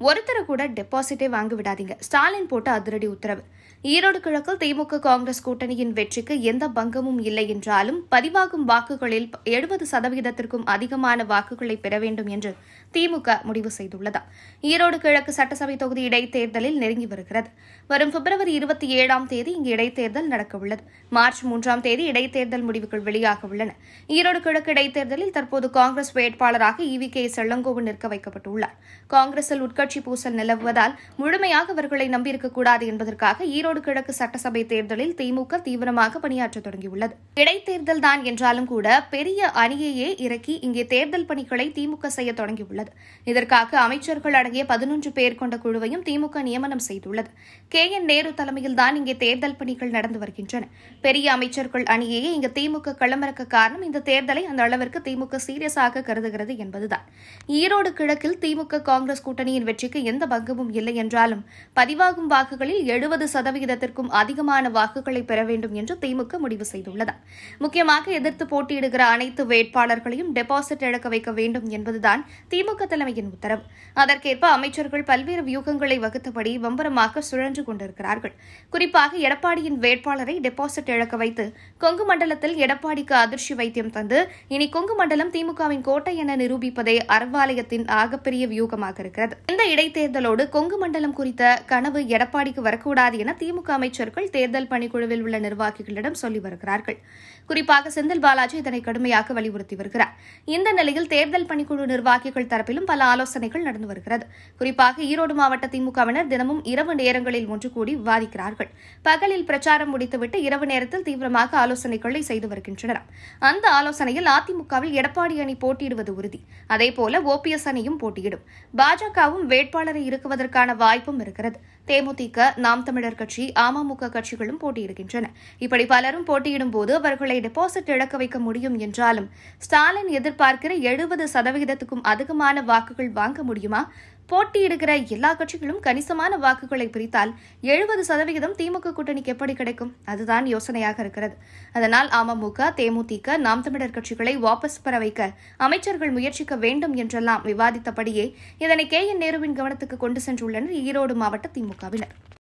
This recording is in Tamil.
ஒருத்தரை கூட டெபாசிட்டே வாங்க விடாதீங்க ஸ்டாலின் போட்ட அதிரடி உத்தரவு ஈரோடு கிழக்கில் திமுக காங்கிரஸ் கூட்டணியின் வெற்றிக்கு எந்த பங்கமும் இல்லை என்றாலும் பதிவாகும் வாக்குகளில் எழுபது சதவீதத்திற்கும் அதிகமான வாக்குகளை பெற வேண்டும் என்று திமுக முடிவு செய்துள்ளதா ஈரோடு கிழக்கு சட்டசபை தொகுதி இடைத்தேர்தலில் நெருங்கி வருகிறது வரும் பிப்ரவரி இருபத்தி ஏழாம் தேதி இங்கு இடைத்தேர்தல் நடக்கவுள்ளது மார்ச் மூன்றாம் தேதி இடைத்தேர்தல் முடிவுகள் வெளியாக உள்ளன ஈரோடு கிழக்கு இடைத்தேர்தலில் தற்போது காங்கிரஸ் வேட்பாளராக இவி கே செல்லங்கோவன் நிற்க வைக்கப்பட்டுள்ளார் காங்கிரஸில் உட்கட்சி பூசல் நிலவுவதால் முழுமையாக அவர்களை நம்பியிருக்கக்கூடாது என்பதற்காக ஈரோடு கிழக்கு சட்டசபை தேர்தலில் திமுக தீவிரமாக பணியாற்ற தொடங்கியுள்ளது இடைத்தேர்தல் தான் என்றாலும் கூட பெரிய அணியையே இறக்கி இங்கே தேர்தல் பணிகளை திமுக செய்ய தொடங்கியுள்ளது இதற்காக அமைச்சர்கள் அடங்கிய பதினொன்று பேர் கொண்ட குழுவையும் திமுக நியமனம் செய்துள்ளது கே என் நேரு தலைமையில்தான் இங்கே தேர்தல் பணிகள் நடந்து வருகின்றன பெரிய அமைச்சர்கள் அணியையே இங்கு திமுக களமிறக்க காரணம் இந்த தேர்தலை அந்த அளவிற்கு திமுக சீரியஸாக கருதுகிறது என்பதுதான் ஈரோடு கிழக்கில் திமுக காங்கிரஸ் கூட்டணியின் வெற்றிக்கு எந்த பங்கமும் இல்லை என்றாலும் பதிவாகும் வாக்குகளில் எழுபது சதவிகிதத்திற்கும் அதிகமான வாக்குகளை பெற வேண்டும் என்று திமுக முடிவு செய்துள்ளது முக்கியமாக எதிர்த்து போட்டியிடுகிற அனைத்து வேட்பாளர்களையும் டெபாசிட் இழக்க வைக்க வேண்டும் என்பதுதான் திமுக தலைமையின் உத்தரவு அதற்கேற்ப அமைச்சர்கள் பல்வேறு வியூகங்களை வகுத்தபடி வம்பரமாக சுழன்று கொண்டிருக்கிறார்கள் குறிப்பாக எடப்பாடியின் வேட்பாளரை டெபாசிட் இழக்க வைத்து கொங்கு மண்டலத்தில் எடப்பாடிக்கு அதிர்ச்சி வைத்தியம் தந்து இனி கொங்கு மண்டலம் திமுகவின் கோட்டை என நிரூபிப்பதே அறவாலயத்தின் ஆகப்பெரிய வியூகமாக இருக்கிறது இந்த இடைத்தேர்தலோடு கொங்கு மண்டலம் குறித்த கனவு எடப்பாடிக்கு வரக்கூடாது என திமுக அமைச்சர்கள் தேர்தல் பணிக்குழுவில் உள்ள நிர்வாகிகளிடம் சொல்லி வருகிறார்கள் குறிப்பாக செந்தில் பாலாஜி இதனை கடுமையாக வலியுறுத்தி வருகிறார் இந்த நிலையில் தேர்தல் பணிக்குழு நிர்வாகிகள் தரப்பிலும் பல ஆலோசனைகள் நடந்து வருகிறது குறிப்பாக ஈரோடு மாவட்ட திமுகவினர் தினமும் இரவு நேரங்களில் ஒன்று கூடி விவாதிக்கிறார்கள் பகலில் பிரச்சாரம் முடித்துவிட்டு இரவு நேரத்தில் தீவிரமாக ஆலோசனைகளை செய்து வருகின்றனர் அந்த ஆலோசனையில் அதிமுகவில் எடப்பாடி அணி போட்டியிடுவது உறுதி அதேபோல ஓபிஎஸ் அணியும் போட்டியிடும் பாஜகவும் வேட்பாளரை இருக்குவதற்கான வாய்ப்பும் இருக்கிறது தேமுதிக நாம் தமிழர் கட்சி அமமுக கட்சிகளும் போட்டியிடுகின்றன இப்படி பலரும் போட்டியிடும் போது அவர்களை டெபாசிட் இழக்க வைக்க முடியும் என்றாலும் ஸ்டாலின் எதிர்பார்க்கிற எழுபது சதவிகிதத்துக்கும் அதிகமான வாக்குகள் வாங்க முடியுமா போட்டியிடுகிற எல்லா கட்சிகளும் கணிசமான வாக்குகளை பிரித்தால் எழுபது சதவிகிதம் திமுக கூட்டணிக்கு எப்படி கிடைக்கும் அதுதான் யோசனையாக இருக்கிறது அதனால் அமமுக தேமுதிக நாம் தமிழர் கட்சிகளை வாபஸ் பெற வைக்க அமைச்சர்கள் முயற்சிக்க வேண்டும் என்றெல்லாம் விவாதித்தபடியே இதனை கே என் நேருவின் கவனத்துக்கு கொண்டு சென்றுள்ளனர் ஈரோடு மாவட்ட திமுகவினர்